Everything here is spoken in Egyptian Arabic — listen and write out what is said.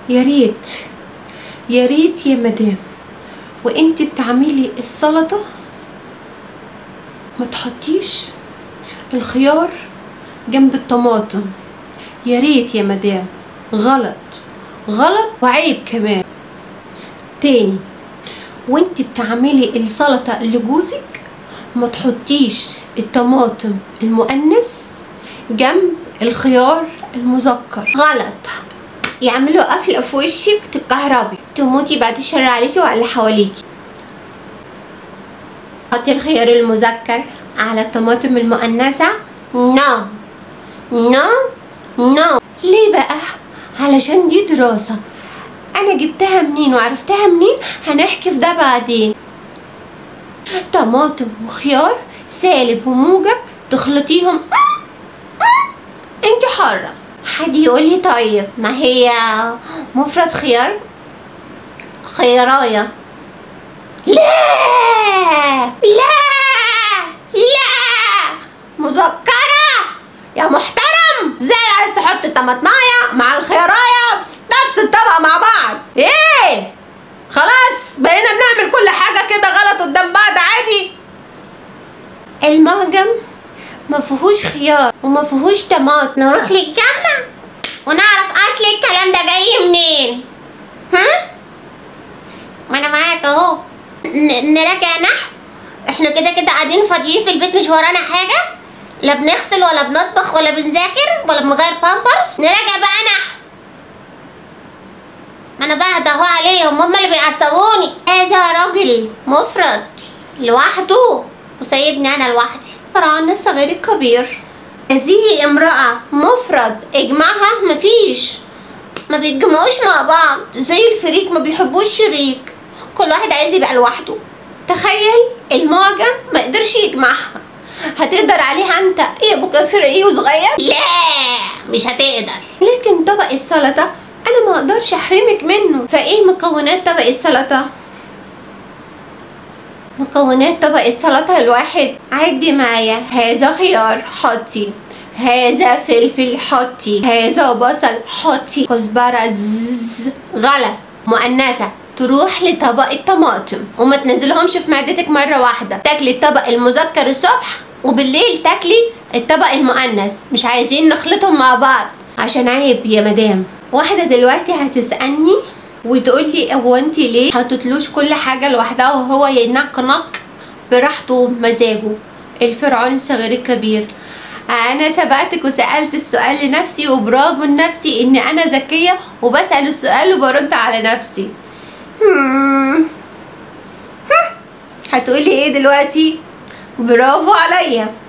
يا ريت يا ريت يا مدام وانت بتعملي السلطة ما تحطيش الخيار جنب الطماطم يا ريت يا مدام غلط غلط وعيب كمان تاني وانت بتعملي السلطة لجوزك ما تحطيش الطماطم المؤنث جنب الخيار المذكر غلط يعملوا قفلة في وشك تتكهربي تموتي بعد الشر عليكي وعلى اللي حواليكي حطي الخيار المذكر على الطماطم المؤنثة نو نو نو ليه بقى علشان دي دراسة انا جبتها منين وعرفتها منين هنحكي في ده بعدين طماطم وخيار سالب وموجب تخلطيهم انت حرة حد يقول لي طيب ما هي مفرد خيار خيراية لا لا لا مذكرة يا محترم ازاي عايز تحط الطماطماية مع الخيراية في نفس الطبق مع بعض ايه خلاص بقينا بنعمل كل حاجة كده غلط قدام بعض عادي المعجم ما فيهوش خيار وما فيهوش طماطم نروح للجامعة ونعرف اصل الكلام ده جاي منين ها ما انا معاك اهو ن- نراجع نحو احنا كده كده قاعدين فاضيين في البيت مش ورانا حاجة لا بنغسل ولا بنطبخ ولا بنذاكر ولا بنغير بامبرز نراجع بقى نحو ما انا بهدى اهو عليهم هم اللي بيعصبوني هذا راجل مفرد لوحده وسايبني انا لوحدي فرعون الصغير الكبير هذه امرأة مفرد اجمعها مفيش ما بيتجمعوش مع بعض زي الفريق ما بيحبوش شريك كل واحد عايز يبقى لوحده تخيل المعجم ما قدرش يجمعها هتقدر عليها انت يا ابو كافر ايه وصغير لا مش هتقدر لكن طبق السلطه انا ما اقدرش احرمك منه فايه مكونات طبق السلطه مكونات طبق السلطة الواحد عدي معايا هذا خيار حطي هذا فلفل حطي هذا بصل حطي كزبرة زز غلط مؤنثة تروح لطبق الطماطم وما تنزلهمش في معدتك مرة واحدة تاكلي الطبق المذكر الصبح وبالليل تاكلي الطبق المؤنث مش عايزين نخلطهم مع بعض عشان عيب يا مدام واحدة دلوقتي هتسألني وتقول لي هو انت ليه حطتلوش كل حاجة لوحدها وهو ينق نق براحته وبمزاجه الفرعون الصغير الكبير انا سبقتك وسألت السؤال لنفسي وبرافو لنفسي ان انا ذكية وبسأل السؤال وبرد على نفسي هم. هم. هتقولي ايه دلوقتي برافو عليا